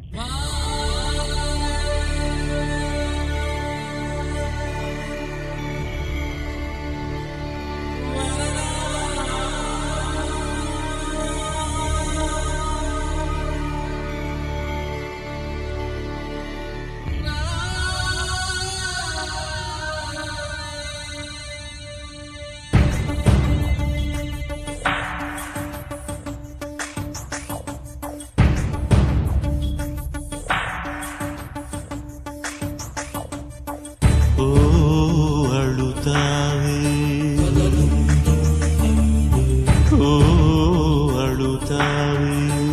ಓ ಅಳುತ್ತಾವೆ ಓ ಅಳುತ್ತಾವೆ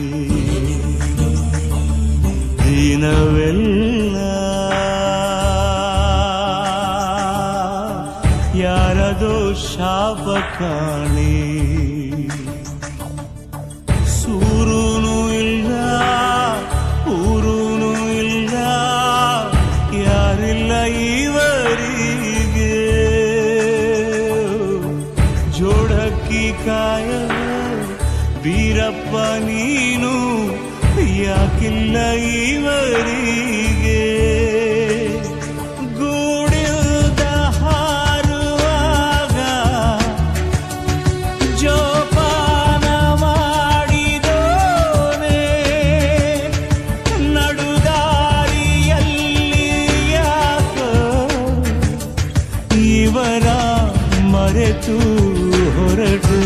ದಿನವೆಲ್ಲ ಯಾರದೋ ಶಾಪ ಕಾಣೆ ಸೂರುನು ಇಲ್ಲ ಊರುನು ಇಲ್ಲ ಯಾರಿಲ್ಲ ಇವರಿಗೆ ಜೋಡಕ್ಕಿ ಕಾಯ ಬೀರಪ್ಪ ನೀನು ಯಾಕಿಲ್ಲ ಇವರಿಗೆ ಗೂಡಿಲ್ದ ಹಾರುವಾಗ ಜೋಪಾನ ಮಾಡಿದೋನೆ ನಡುದಾರಿಯಲ್ಲಿ ಯಾಕೋ ಇವರ ಮರೆತು ಹೊರಟು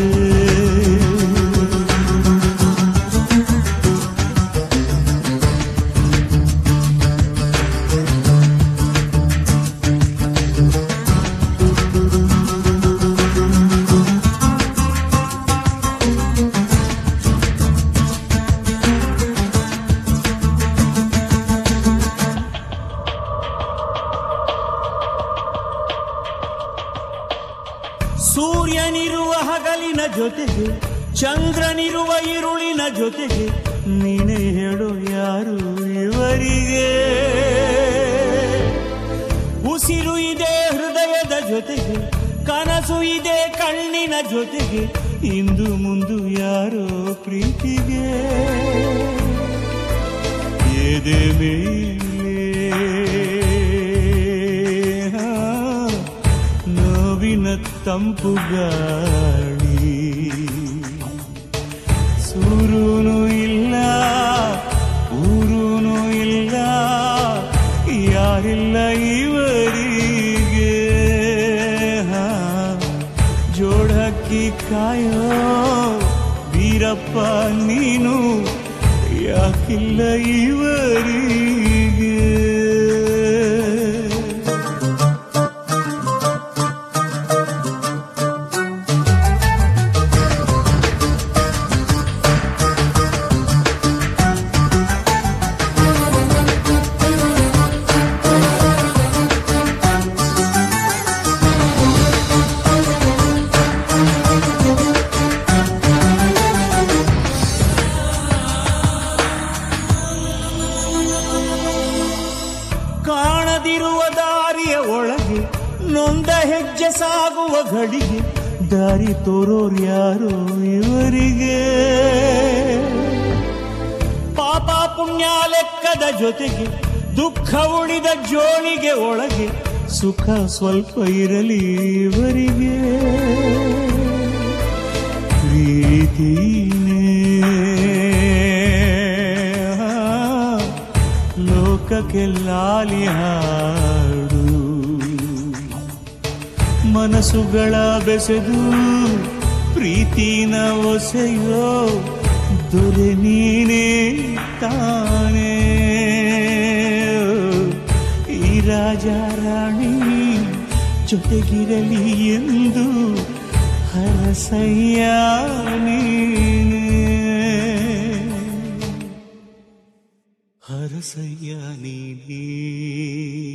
ಸೂರ್ಯನಿರುವ ಹಗಲಿನ ಜೊತೆಗೆ ಚಂದ್ರನಿರುವ ಇರುಳಿನ ಜೊತೆಗೆ ನೀನೇ ಹೇಳು ಯಾರು ಇವರಿಗೆ ಉಸಿರು ಇದೆ ಹೃದಯದ ಜೊತೆಗೆ ಕನಸು ಇದೆ ಕಣ್ಣಿನ ಜೊತೆಗೆ ಇಂದು ಮುಂದು ಯಾರೋ ಪ್ರೀತಿಗೆ ಎದೆ ಮೇಲೆ ಹಾ, ನೋವಿನ ತಂಪು ಗಾಳಿ ಸೂರುನು ಇಲ್ಲ ಊರುನು ಇಲ್ಲ ಯಾರಿಲ್ಲ ಇವರಿಗೆ ಹಾ, ಜೋಡಕ್ಕಿ ಕಾಯೋ ವೀರಪ್ಪ ನೀನು ಯಾಕಿಲ್ಲ ಇವರಿಗೆ ಕಾಣದಿರುವ ದಾರಿಯ ಒಳಗೆ ನೊಂದ ಹೆಜ್ಜೆ ಸಾಗುವ ಘಳಿಗೆ ದಾರಿ ತೋರೋರು ಯಾರೋ ಇವರಿಗೆ ಪಾಪ ಪುಣ್ಯ ಲೆಕ್ಕದ ಜೊತೆಗೆ ದುಃಖ ಉಳಿದ ಜೋಳಿಗೆ ಒಳಗೆ ಸುಖ ಸ್ವಲ್ಪ ಇರಲಿ ಇವರಿಗೆ ಪ್ರೀತಿನೇ ಲೋಕಕ್ಕೆ ಲಾಲಿ ಹಾಡು ಮನಸ್ಸುಗಳ ಬೆಸೆದು ಪ್ರೀತಿನ ಒಸೆಯೋ ದೊರೆ ನೀನೇ ತಾನೇ ಈ ರಾಜ ರಾಣಿ ಜೊತೆಗಿರಲಿ ಎಂದು ಹರಸಯ್ಯ ನೀನೇ ಹರಸಯ್ಯ ನೀನೇ